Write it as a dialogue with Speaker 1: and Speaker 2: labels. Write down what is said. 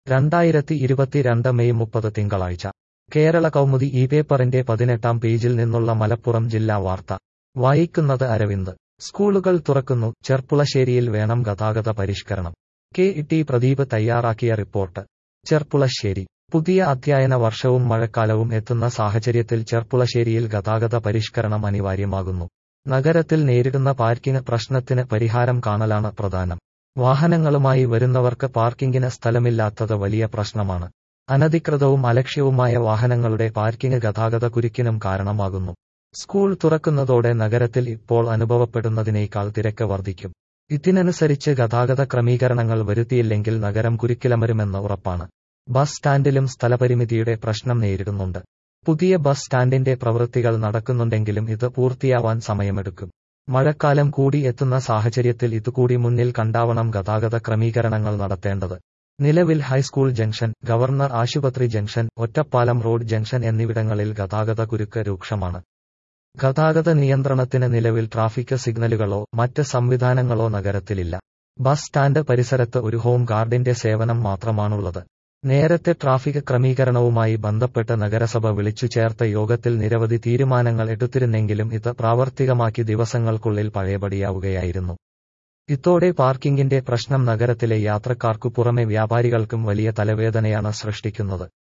Speaker 1: രണ്ടായിരത്തി ഇരുപത്തിരണ്ട് മെയ് മുപ്പത് തിങ്കളാഴ്ച കേരള കൗമുദി ഈ പേപ്പറിന്റെ പതിനെട്ടാം പേജിൽ നിന്നുള്ള മലപ്പുറം ജില്ലാ വാർത്ത വായിക്കുന്നത് അരവിന്ദ് സ്കൂളുകൾ തുറക്കുന്നു ചെർപ്പുളശ്ശേരിയിൽ വേണം ഗതാഗത പരിഷ്കരണം കെ ടി പ്രദീപ് തയ്യാറാക്കിയ റിപ്പോർട്ട് ചെർപ്പുളശ്ശേരി പുതിയ അധ്യയന വർഷവും മഴക്കാലവും എത്തുന്ന സാഹചര്യത്തിൽ ചെർപ്പുളശ്ശേരിയിൽ ഗതാഗത പരിഷ്കരണം അനിവാര്യമാകുന്നു നഗരത്തിൽ നേരിടുന്ന പാർക്കിംഗ് പ്രശ്നത്തിന് പരിഹാരം കാണലാണ് പ്രധാനം വാഹനങ്ങളുമായി വരുന്നവർക്ക് പാർക്കിംഗിന് സ്ഥലമില്ലാത്തത് വലിയ പ്രശ്നമാണ് അനധികൃതവും അലക്ഷ്യവുമായ വാഹനങ്ങളുടെ പാർക്കിംഗ് ഗതാഗത കുരുക്കിനും കാരണമാകുന്നു സ്കൂൾ തുറക്കുന്നതോടെ നഗരത്തിൽ ഇപ്പോൾ അനുഭവപ്പെടുന്നതിനേക്കാൾ തിരക്ക് വർദ്ധിക്കും ഇതിനനുസരിച്ച് ഗതാഗത ക്രമീകരണങ്ങൾ വരുത്തിയില്ലെങ്കിൽ നഗരം കുരുക്കിലമരുമെന്ന് ഉറപ്പാണ് ബസ് സ്റ്റാൻഡിലും സ്ഥലപരിമിതിയുടെ പ്രശ്നം നേരിടുന്നുണ്ട് പുതിയ ബസ് സ്റ്റാൻഡിന്റെ പ്രവൃത്തികൾ നടക്കുന്നുണ്ടെങ്കിലും ഇത് പൂർത്തിയാവാൻ സമയമെടുക്കും മഴക്കാലം കൂടി എത്തുന്ന സാഹചര്യത്തിൽ ഇതുകൂടി മുന്നിൽ കണ്ടാവണം ഗതാഗത ക്രമീകരണങ്ങൾ നടത്തേണ്ടത് നിലവിൽ ഹൈസ്കൂൾ ജംഗ്ഷൻ ഗവർണർ ആശുപത്രി ജംഗ്ഷൻ ഒറ്റപ്പാലം റോഡ് ജംഗ്ഷൻ എന്നിവിടങ്ങളിൽ ഗതാഗത കുരുക്ക് രൂക്ഷമാണ് ഗതാഗത നിയന്ത്രണത്തിന് നിലവിൽ ട്രാഫിക് സിഗ്നലുകളോ മറ്റ് സംവിധാനങ്ങളോ നഗരത്തിലില്ല ബസ് സ്റ്റാൻഡ് പരിസരത്ത് ഒരു ഹോം ഗാർഡിന്റെ സേവനം മാത്രമാണുള്ളത് നേരത്തെ ട്രാഫിക് ക്രമീകരണവുമായി ബന്ധപ്പെട്ട് നഗരസഭ വിളിച്ചു ചേർത്ത യോഗത്തിൽ നിരവധി തീരുമാനങ്ങൾ എടുത്തിരുന്നെങ്കിലും ഇത് പ്രാവർത്തികമാക്കി ദിവസങ്ങൾക്കുള്ളിൽ പഴയപടിയാവുകയായിരുന്നു ഇതോടെ പാർക്കിംഗിന്റെ പ്രശ്നം നഗരത്തിലെ യാത്രക്കാർക്കു പുറമെ വ്യാപാരികൾക്കും വലിയ തലവേദനയാണ് സൃഷ്ടിക്കുന്നത്